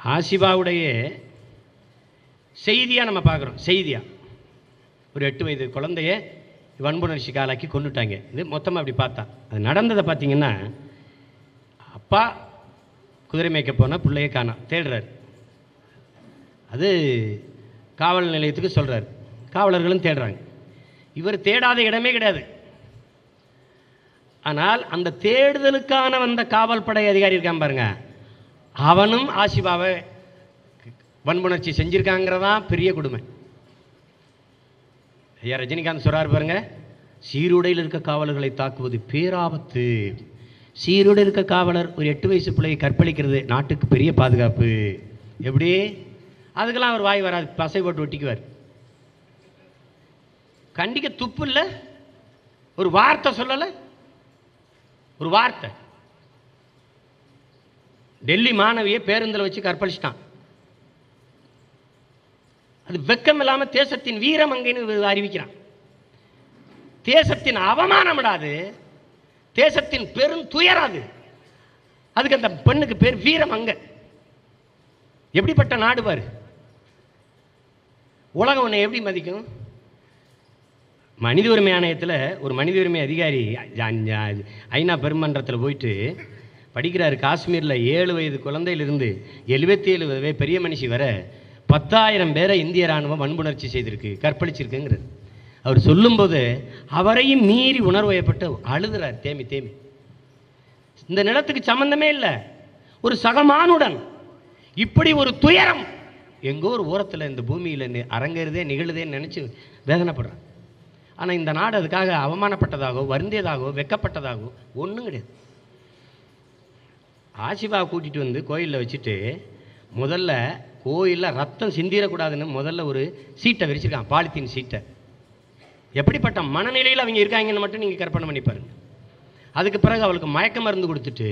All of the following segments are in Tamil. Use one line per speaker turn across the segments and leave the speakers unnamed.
ஆசிபாவுடைய செய்தியாக நம்ம பார்க்குறோம் செய்தியாக ஒரு எட்டு வயது குழந்தைய வன்புணர்ச்சிக்கு ஆளாக்கி கொண்டுட்டாங்க இது மொத்தமாக அப்படி பார்த்தா அது நடந்ததை பார்த்தீங்கன்னா அப்பா குதிரை மேய்க்க போனால் பிள்ளைய காணோம் தேடுறாரு அது காவல் நிலையத்துக்கு சொல்கிறார் காவலர்களும் தேடுறாங்க இவர் தேடாத இடமே கிடையாது ஆனால் அந்த தேடுதலுக்கான வந்த காவல் படை அதிகாரி இருக்கான் பாருங்க அவனும் ஆசிபாவை வன்புணர்ச்சி செஞ்சிருக்காங்கிறதா பெரிய கொடுமை ஐயா ரஜினிகாந்த் சொல்றாரு பாருங்க சீருடையில் இருக்க காவலர்களை தாக்குவது பேராபத்து சீருடையில் இருக்க காவலர் ஒரு எட்டு வயசு பிள்ளையை கற்பழிக்கிறது நாட்டுக்கு பெரிய பாதுகாப்பு எப்படி அதுக்கெல்லாம் அவர் வாய் வராது பசை போட்டு ஒட்டிக்குவார் கண்டிக்க துப்பு இல்லை ஒரு வார்த்தை சொல்லலை ஒரு வார்த்தை டெல்லி மாணவியை பேருந்தில் வச்சு கற்பழிச்சிட்டான் அது வெக்கம் இல்லாமல் தேசத்தின் வீரம் அங்கேன்னு அறிவிக்கிறான் தேசத்தின் அவமானம்டாது தேசத்தின் பெரும் துயராது அதுக்கு அந்த பெண்ணுக்கு பேர் வீரம் அங்க எப்படிப்பட்ட நாடு பாரு உலகம் உன்னை எப்படி மதிக்கும் மனித உரிமை ஆணையத்தில் ஒரு மனித உரிமை அதிகாரி ஜா- ஜா- ஐநா பெருமன்றத்தில் போயிட்டு படிக்கிறாரு காஷ்மீரில் ஏழு வயது குழந்தையிலிருந்து எழுபத்தி ஏழு வயது பெரிய மனுஷி வர பத்தாயிரம் பேரை இந்திய ராணுவம் வன்புணர்ச்சி செய்திருக்கு கற்பழிச்சிருக்குங்கிறது அவர் சொல்லும்போது அவரையும் மீறி உணர்வு ஏற்பட்டு அழுதுறார் தேமி தேமி இந்த நிலத்துக்கு சம்பந்தமே இல்லை ஒரு சகமானுடன் இப்படி ஒரு துயரம் எங்கோ ஒரு ஓரத்தில் இந்த பூமியில் அரங்கேறுதே நிகழுதேன்னு நினச்சி வேதனைப்படுறான் ஆனால் இந்த நாடு அதுக்காக அவமானப்பட்டதாகவோ வருந்தியதாகவோ வெக்கப்பட்டதாகவோ ஒன்றும் கிடையாது ஆசிபா கூட்டிகிட்டு வந்து கோயிலில் வச்சுட்டு முதல்ல கோயிலில் ரத்தம் சிந்திரக்கூடாதுன்னு முதல்ல ஒரு சீட்டை விரிச்சிருக்கான் பாலித்தீன் சீட்டை எப்படிப்பட்ட மனநிலையில் அவங்க இருக்காங்கன்னு மட்டும் நீங்கள் கற்பனை பண்ணி பாருங்க அதுக்கு பிறகு அவளுக்கு மயக்க மருந்து கொடுத்துட்டு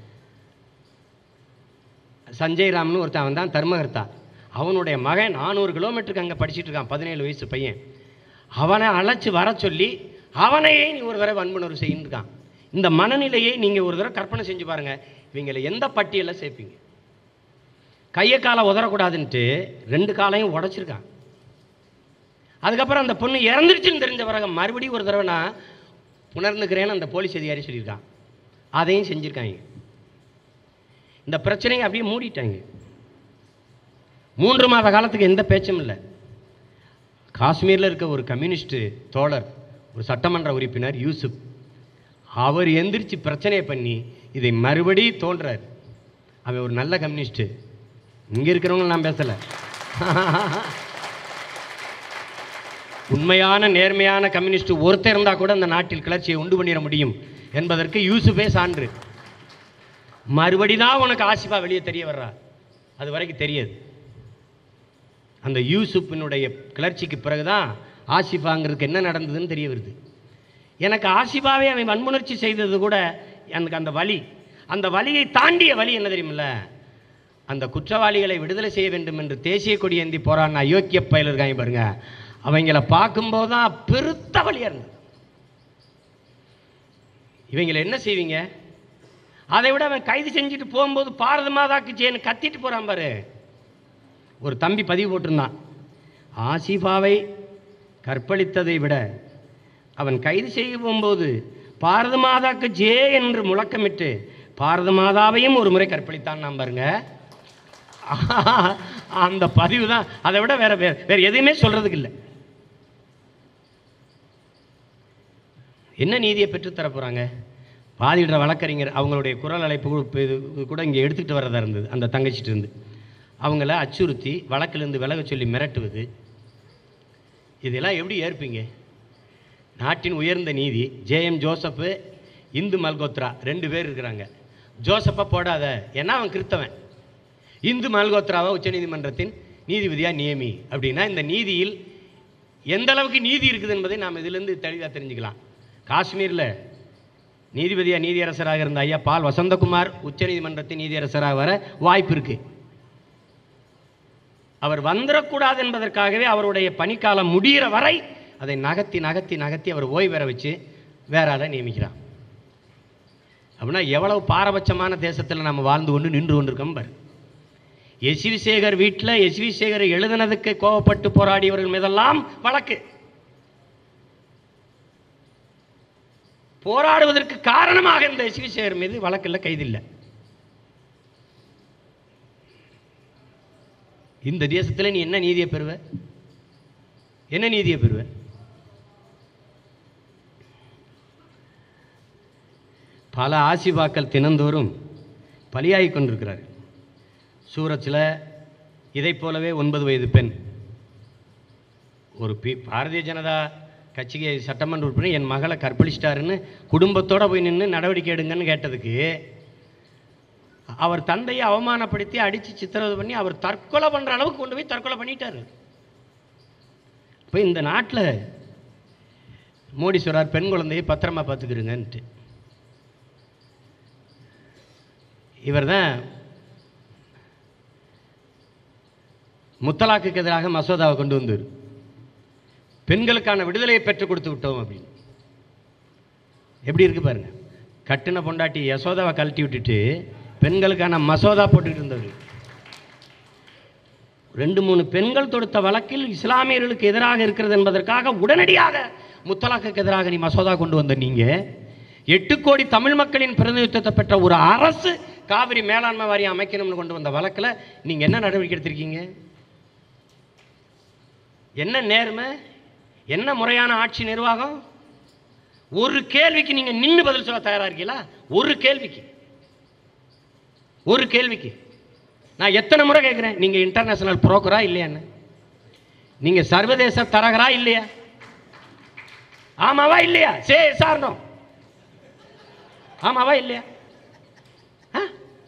சஞ்சய் ராம்னு ஒருத்தன் அவன் தான் தர்மகர்த்தா அவனுடைய மகன் நானூறு கிலோமீட்டருக்கு அங்கே படிச்சிட்டு இருக்கான் பதினேழு வயசு பையன் அவனை அழைச்சி வர சொல்லி அவனையே நீ ஒரு தடவை வன்புணர்வு செய்யின்னு இருக்கான் இந்த மனநிலையை நீங்கள் ஒரு தடவை கற்பனை செஞ்சு பாருங்கள் இவங்களை எந்த பட்டியலில் சேர்ப்பீங்க கையை காலை உதறக்கூடாதுன்ட்டு ரெண்டு காலையும் உடைச்சிருக்கான் அதுக்கப்புறம் அந்த பொண்ணு இறந்துருச்சுன்னு தெரிஞ்ச பிறகு மறுபடியும் ஒரு தடவை நான் உணர்ந்துக்கிறேன்னு அந்த போலீஸ் அதிகாரி சொல்லியிருக்கான் அதையும் செஞ்சுருக்காங்க இந்த பிரச்சனையை அப்படியே மூடிட்டாங்க மூன்று மாத காலத்துக்கு எந்த பேச்சும் இல்லை காஷ்மீரில் இருக்க ஒரு கம்யூனிஸ்ட் தோழர் ஒரு சட்டமன்ற உறுப்பினர் யூசுப் அவர் எந்திரிச்சு பிரச்சனையை பண்ணி இதை மறுபடி தோன்றார் அவன் ஒரு நல்ல கம்யூனிஸ்ட்டு இங்கே இருக்கிறவங்க நான் பேசலை உண்மையான நேர்மையான கம்யூனிஸ்ட் ஒருத்தர் இருந்தால் கூட அந்த நாட்டில் கிளர்ச்சியை உண்டு பண்ணிட முடியும் என்பதற்கு யூசுஃபே சான்று மறுபடி தான் உனக்கு ஆசிபா வெளியே தெரிய வர்றா அது வரைக்கும் தெரியாது அந்த யூசுப்பினுடைய கிளர்ச்சிக்கு பிறகுதான் ஆசிஃபாங்கிறதுக்கு என்ன நடந்ததுன்னு தெரிய வருது எனக்கு ஆசிபாவே அவன் வன்முணர்ச்சி செய்தது கூட எனக்கு அந்த வலி அந்த வலியை தாண்டிய வலி என்ன தெரியுமில்ல அந்த குற்றவாளிகளை விடுதலை செய்ய வேண்டும் என்று தேசிய கொடி ஏந்தி போராடின அயோக்கிய பயல் இருக்காங்க பாருங்க அவங்கள பார்க்கும்போது தான் பெருத்த வழியாக இருந்தது இவங்களை என்ன செய்வீங்க அதை விட அவன் கைது செஞ்சுட்டு போகும்போது பாரத மாதாக்கு ஜேன்னு கத்திட்டு போகிறான் பாரு ஒரு தம்பி பதிவு போட்டிருந்தான் ஆசிஃபாவை கற்பழித்ததை விட அவன் கைது செய்ய போகும்போது பாரத மாதாக்கு ஜே என்று முழக்கமிட்டு பாரத மாதாவையும் ஒரு முறை கற்பழித்தான் நான் பாருங்க அந்த பதிவு தான் அதை விட வேற வேற வேற எதுவுமே சொல்றதுக்கு இல்லை என்ன நீதியை பெற்றுத்தர போகிறாங்க வாதிடுற வழக்கறிஞர் அவங்களுடைய குரல் அழைப்பு கூட- இது கூட இங்கே எடுத்துக்கிட்டு வர்றதா இருந்தது அந்த தங்கச்சிட்டு இருந்து அவங்கள அச்சுறுத்தி வழக்கிலிருந்து விலக சொல்லி மிரட்டுவது இதெல்லாம் எப்படி ஏற்பீங்க நாட்டின் உயர்ந்த நீதி ஜேஎம் ஜோசப்பு இந்து மல்கோத்ரா ரெண்டு பேர் இருக்கிறாங்க ஜோசப்பை போடாத ஏன்னா அவன் கிறித்தவன் இந்து மல்கோத்ராவை உச்சநீதிமன்றத்தின் நீதிபதியாக நியமி அப்படின்னா இந்த நீதியில் எந்த அளவுக்கு நீதி இருக்குது என்பதை நாம் இதிலிருந்து தெளிவாக தெரிஞ்சுக்கலாம் காஷ்மீரில் நீதிபதியாக நீதியரசராக இருந்த ஐயா பால் வசந்தகுமார் உச்சநீதிமன்றத்தின் நீதியரசராக வர வாய்ப்பு இருக்குது அவர் வந்துடக்கூடாது என்பதற்காகவே அவருடைய பணிக்காலம் முடிகிற வரை அதை நகர்த்தி நகர்த்தி நகர்த்தி அவர் ஓய்வு பெற வச்சு வேற ஆளை நியமிக்கிறார் அப்படின்னா எவ்வளவு பாரபட்சமான தேசத்தில் நம்ம வாழ்ந்து கொண்டு நின்று கொண்டிருக்கோம் பாரு எஸ்வி சேகர் வீட்டில் எஸ்வி சேகர் எழுதினதுக்கு கோவப்பட்டு போராடியவர்கள் மீதெல்லாம் வழக்கு போராடுவதற்கு காரணமாக இருந்த எஸ்வி சேகர் மீது வழக்கில் கைதில்லை இந்த தேசத்தில் நீ என்ன நீதியை பெறுவ என்ன நீதியை பெறுவ பல ஆசிபாக்கள் தினந்தோறும் பலியாகி கொண்டிருக்கிறார்கள் சூரத்தில் இதைப் போலவே ஒன்பது வயது பெண் ஒரு பி பாரதிய ஜனதா கட்சிக்கு சட்டமன்ற உறுப்பினர் என் மகளை கற்பழிச்சிட்டாருன்னு குடும்பத்தோட போய் நின்று நடவடிக்கை எடுங்கன்னு கேட்டதுக்கு அவர் தந்தையை அவமானப்படுத்தி அடித்து சித்திரவதை பண்ணி அவர் தற்கொலை பண்ணுற அளவுக்கு கொண்டு போய் தற்கொலை பண்ணிட்டாரு இப்போ இந்த நாட்டில் மோடி சொல்றார் பெண் குழந்தையை பத்திரமா பார்த்துக்கிறீங்கன்ட்டு இவர் தான் முத்தலாக்குக்கு எதிராக மசோதாவை கொண்டு வந்தார் பெண்களுக்கான விடுதலையை பெற்றுக் கொடுத்து விட்டோம் அப்படின்னு எப்படி இருக்கு பாருங்க கட்டின பொண்டாட்டி யசோதாவை கழட்டி விட்டுட்டு பெண்களுக்கான மசோதா போட்டுக்கிட்டு இருந்தவர் ரெண்டு மூணு பெண்கள் தொடுத்த வழக்கில் இஸ்லாமியர்களுக்கு எதிராக இருக்கிறது என்பதற்காக உடனடியாக முத்தலாக்குக்கு எதிராக நீ மசோதா கொண்டு வந்த நீங்க எட்டு கோடி தமிழ் மக்களின் பிரதிநிதித்துவத்தை பெற்ற ஒரு அரசு காவிரி மேலாண்மை வாரியம் அமைக்கணும்னு கொண்டு வந்த வழக்கில் நீங்க என்ன நடவடிக்கை எடுத்திருக்கீங்க என்ன நேர்மை என்ன முறையான ஆட்சி நிர்வாகம் ஒரு கேள்விக்கு நீங்க நின்று பதில் சொல்ல தயாரா இருக்கீங்களா ஒரு கேள்விக்கு ஒரு கேள்விக்கு நான் எத்தனை முறை கேட்குறேன் நீங்க இன்டர்நேஷனல் புரோக்கரா இல்லையான்னு நீங்க சர்வதேச தரகரா இல்லையா ஆமாவா இல்லையா சே சார்னோ ஆமாவா இல்லையா ஆ?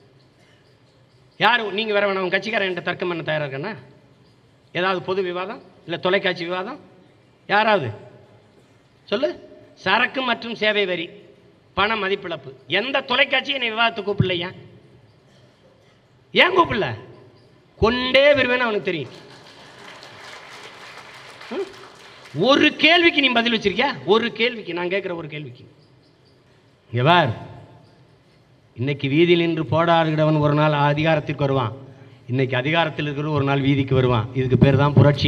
யாரு நீங்க வேற வேணாம் உங்க கட்சிக்காரன் என்கிட்ட தர்க்கம் பண்ண தயாரா இருக்கண்ணா ஏதாவது பொது விவாதம் இல்லை தொலைக்காட்சி விவாதம் யாராவது சொல்லு சரக்கு மற்றும் சேவை வரி பண மதிப்பிழப்பு எந்த தொலைக்காட்சியும் என்னை விவாதத்துக்கு கூப்பிடலையா ஏன் கூப்பிடல கொண்டே வருவேன்னு அவனுக்கு தெரியும் ம்? ஒரு கேள்விக்கு நீ பதில் வச்சிருக்கியா ஒரு கேள்விக்கு நான் கேட்குற ஒரு கேள்விக்கு இங்க பார் இன்னைக்கு வீதியில் நின்று போராடுகிறவன் ஒரு நாள் அதிகாரத்திற்கு வருவான் இன்னைக்கு அதிகாரத்தில் இருக்கிற ஒரு நாள் வீதிக்கு வருவான் இதுக்கு பேர் தான் புரட்சி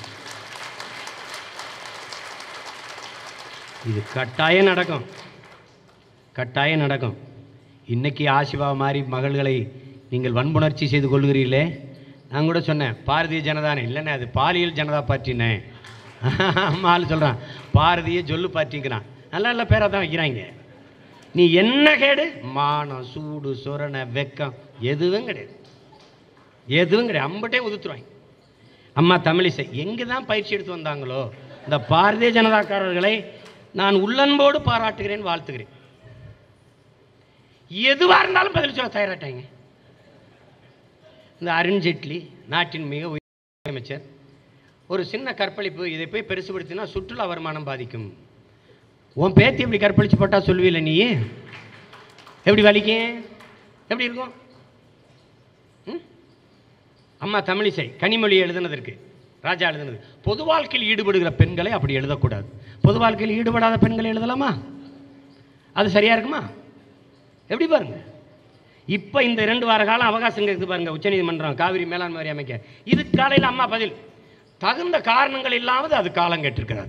இது கட்டாயம் நடக்கும் கட்டாயம் நடக்கும் இன்னைக்கு ஆசிபா மாதிரி மகள்களை நீங்கள் வன்புணர்ச்சி செய்து கொள்கிறீர்களே நான் கூட சொன்னேன் பாரதிய ஜனதானே இல்லைண்ணே அது பாலியல் ஜனதா பார்ட்டினே அம்மா ஆள் சொல்கிறான் பாரதிய ஜொல்லு பார்ட்டிங்கிறான் நல்ல நல்ல பேராக தான் வைக்கிறாங்க நீ என்ன கேடு மானம் சூடு சொரணை வெக்கம் எதுவும் கிடையாது எதுவும் கிடையாது அம்பட்டே உதுத்துருவாங்க அம்மா தமிழிசை எங்கே தான் பயிற்சி எடுத்து வந்தாங்களோ இந்த பாரதிய ஜனதாக்காரர்களை நான் உள்ளன்போடு பாராட்டுகிறேன் வாழ்த்துகிறேன் எதுவாக இருந்தாலும் பதில் சொல்ல தயாராட்டாங்க இந்த அருண்ஜேட்லி நாட்டின் மிக உயர் அமைச்சர் ஒரு சின்ன கற்பழிப்பு இதை போய் பெருசுபடுத்தினா சுற்றுலா வருமானம் பாதிக்கும் உன் பேத்தி எப்படி கற்பழிச்சு போட்டா சொல்லுவீல நீ எப்படி வலிக்கும் எப்படி இருக்கும் ம்? அம்மா தமிழிசை கனிமொழி எழுதுனதற்கு ராஜா எழுதுனது பொது வாழ்க்கையில் ஈடுபடுகிற பெண்களை அப்படி எழுதக்கூடாது பொது வாழ்க்கையில் ஈடுபடாத பெண்களை எழுதலாமா அது சரியா இருக்குமா எப்படி பாருங்க இப்போ இந்த ரெண்டு வார காலம் அவகாசம் இருக்குது பாருங்க உச்சநீதிமன்றம் காவிரி மேலாண்மை வாரியம் அமைக்க இது காலையில் அம்மா பதில் தகுந்த காரணங்கள் இல்லாமல் அது காலம் கேட்டிருக்கிறார்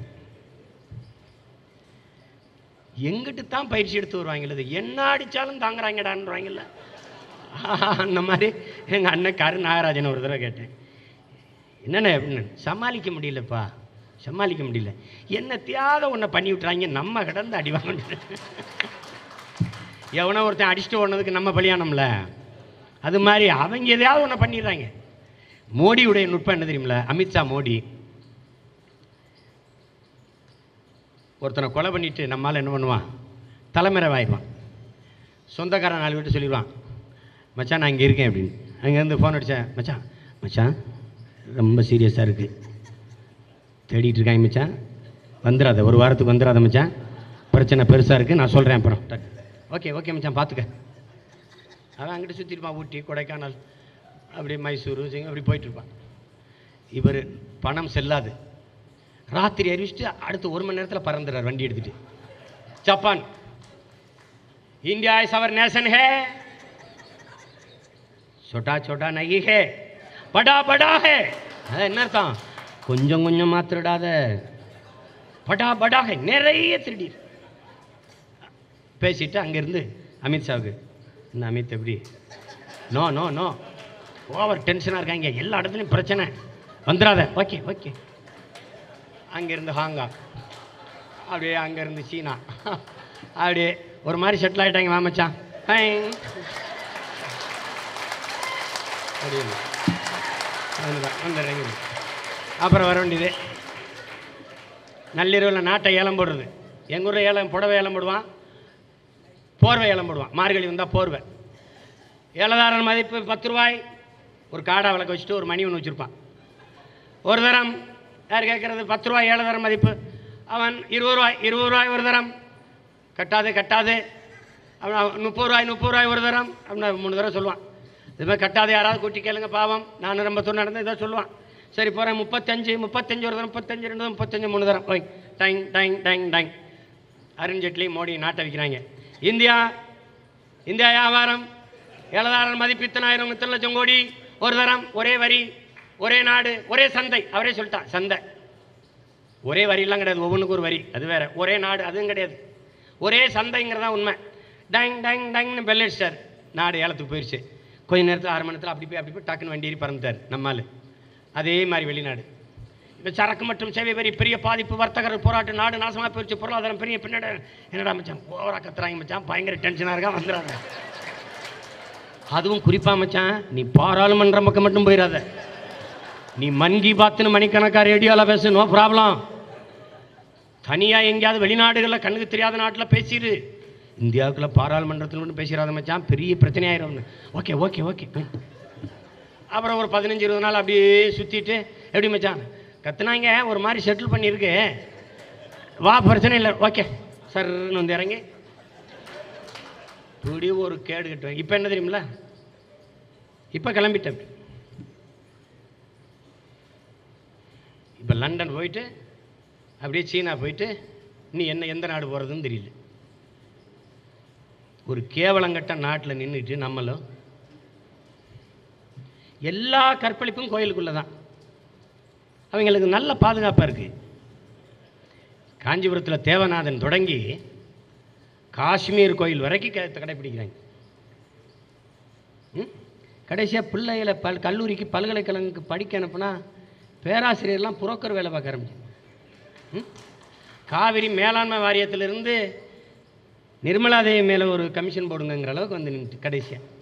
எங்கிட்டு தான் பயிற்சி எடுத்து வருவாங்களது என்ன அடித்தாலும் தாங்குறாங்கடான்றாங்கல்ல அந்த மாதிரி எங்கள் அண்ணன் கரு நாகராஜன் ஒரு தடவை கேட்டேன் என்னண்ணே அப்படின்னு சமாளிக்க முடியலப்பா சமாளிக்க முடியல என்ன தியாக ஒன்றை பண்ணி விட்டுறாங்க நம்ம கிடந்து அடி வாங்கிட்டு எவனோ ஒருத்தன் அடிச்சுட்டு ஓடுனதுக்கு நம்ம பலியானோம்ல அது மாதிரி அவங்க எதையாவது ஒன்று பண்ணிடுறாங்க மோடியுடைய நுட்பம் என்ன தெரியுமில அமித்ஷா மோடி ஒருத்தனை கொலை பண்ணிட்டு நம்மால் என்ன பண்ணுவான் தலைமறைவாயிடுவான் சொந்தக்காரன் நாலு வீட்டு சொல்லிடுவான் மச்சான் நான் இங்கே இருக்கேன் அப்படின்னு அங்கேருந்து ஃபோன் அடித்தேன் மச்சான் மச்சான் ரொம்ப சீரியஸாக இருக்குது தேடிட்டு இருக்காங்க மச்சான் வந்துடாத ஒரு வாரத்துக்கு வந்துடாத மச்சான் பிரச்சனை பெருசாக இருக்குது நான் சொல்கிறேன் அப்புறம் டக்கு. ஓகே ஓகே மச்சான் பார்த்துக்க அவன் அங்கிட்டு சுற்றிருப்பான் ஊட்டி கொடைக்கானல் அப்படி மைசூரு சிங்க அப்படி போயிட்டு இருப்பான் இவர் பணம் செல்லாது ராத்திரி அறிவிச்சுட்டு அடுத்து ஒரு மணி நேரத்தில் பறந்துடுறார் வண்டி எடுத்துட்டு Japan India is our nation है छोटा छोटा नहीं है படா படா ஹே அதான் என்ன அர்த்தம் கொஞ்சம் கொஞ்சமா திருடாத படா படா ஹே நிறைய திருடி பேசிட்டு அங்கேருந்து அமித்ஷாவுக்கு என்ன அமித் எப்படி நோ நோ நோ ஓவர் டென்ஷனாக இருக்காங்க எல்லா இடத்துலையும் பிரச்சனை வந்துடாத ஓகே ஓகே அங்கேருந்து ஹாங்காங் அப்படியே அங்கேருந்து சீனா அப்படியே ஒரு மாதிரி செட்டில் ஆகிட்டாங்க மாமச்சான் ஹை அப்படின்னு வந்துதான் வந்துடுறேங்க அப்புறம் வர வேண்டியது நள்ளிரவில் நாட்டை ஏலம் போடுறது எங்கள் ஊரில் ஏலம் புடவை ஏலம் போடுவான் போர்வை ஏலம் போடுவான் மார்கழி வந்தால் போர்வை ஏலதாரன் மதிப்பு பத்து ரூபாய் ஒரு காடா விளக்க வச்சுட்டு ஒரு மணி ஒன்று வச்சுருப்பான் ஒரு தரம் யார் கேட்குறது பத்து ரூபாய் ஏலதாரம் மதிப்பு அவன் இருபது ரூபாய் இருபது ரூபாய் ஒரு தரம் கட்டாது கட்டாது அவன் அவன் முப்பது ரூபாய் முப்பது ரூபாய் ஒரு தரம் அப்படின்னு மூணு தடவை சொல்லுவான் இது மாதிரி கட்டாது யாராவது கூட்டி கேளுங்க பாவம் நான் ரொம்ப தூரம் நடந்து இதை சொல்லுவான் சரி போகிறேன் முப்பத்தஞ்சு முப்பத்தஞ்சு ஒரு தரம் முப்பத்தஞ்சு ரெண்டு தரம் முப்பத்தஞ்சு மூணு தரம் ஓய் டைங் டைங் டைங் டைங் அருண் ஜேட்லி மோடி நாட்டை வைக்கிறாங்க இந்தியா இந்தியா வியாபாரம் ஏழதாயிரம் மதிப்பு இத்தனாயிரம் இத்தனை லட்சம் கோடி ஒரு தரம் ஒரே வரி ஒரே நாடு ஒரே சந்தை அவரே சொல்லிட்டான் சந்தை ஒரே வரிலாம் கிடையாது ஒவ்வொன்றுக்கு ஒரு வரி அது வேற ஒரே நாடு அதுவும் கிடையாது ஒரே சந்தைங்கிறதா உண்மை டைங் டைங் டைங்னு பெல் அடிச்சிட்டார் நாடு ஏலத்துக்கு போயிடுச்சு கொஞ்ச நேரத்தில் ஆறு மணி நேரத்தில் அப்படி போய் அப்படி போய் டக்குன்னு வண்டி ஏறி பறந்துட்டார் நம்மால் அதே மாதிரி வெளிநாடு இப்போ சரக்கு மற்றும் சேவை வரி பெரிய பாதிப்பு வர்த்தகர் போராட்டம் நாடு நாசமாக போயிடுச்சு பொருளாதாரம் பெரிய பின்னாடி என்னடா மச்சான் ஓவரா கத்துறாங்க மச்சான் பயங்கர டென்ஷனாக இருக்கா வந்துடுறாங்க அதுவும் குறிப்பாக மச்சான் நீ பாராளுமன்றம் பக்கம் மட்டும் போயிடாத நீ மன் கி பாத்துன்னு மணிக்கணக்கா ரேடியோவில் பேசு நோ ப்ராப்ளம் தனியாக எங்கேயாவது வெளிநாடுகளில் கண்ணுக்கு தெரியாத நாட்டில் பேசிடு இந்தியாவுக்குள்ள பாராளுமன்றத்தில் மட்டும் பேசிடாத மச்சான் பெரிய பிரச்சனையாயிரும் ஓகே ஓகே ஓகே அப்புறம் ஒரு பதினஞ்சு இருபது நாள் அப்படியே சுற்றிட்டு எப்படி மச்சான் கத்துனாங்க ஒரு மாதிரி செட்டில் பண்ணியிருக்கு வா பிரச்சனை இல்லை ஓகே சர்ன்னு வந்து இறங்கி இப்படி ஒரு கேடு கட்டுவேன் இப்போ என்ன தெரியுமில்ல இப்போ கிளம்பிட்டேன் இப்போ லண்டன் போயிட்டு அப்படியே சீனா போயிட்டு நீ என்ன எந்த நாடு போகிறதுன்னு தெரியல ஒரு கேவலங்கட்ட நாட்டில் நின்றுட்டு நம்மளும் எல்லா கற்பழிப்பும் கோயிலுக்குள்ளே தான் அவங்களுக்கு நல்ல பாதுகாப்பாக இருக்குது காஞ்சிபுரத்தில் தேவநாதன் தொடங்கி காஷ்மீர் கோயில் வரைக்கும் க- கடைப்பிடிக்கிறாங்க ம்? கடைசியாக பிள்ளைகளை பல் கல்லூரிக்கு பல்கலைக்கழகத்துக்கு படிக்க அனுப்புனா பேராசிரியர்லாம் புரோக்கர் வேலை பார்க்க ஆரம்பிச்சு ம்? காவிரி மேலாண்மை வாரியத்திலிருந்து நிர்மலா தேவி மேலே ஒரு கமிஷன் போடுங்கங்கிற அளவுக்கு வந்து நின்றுட்டு கடைசியாக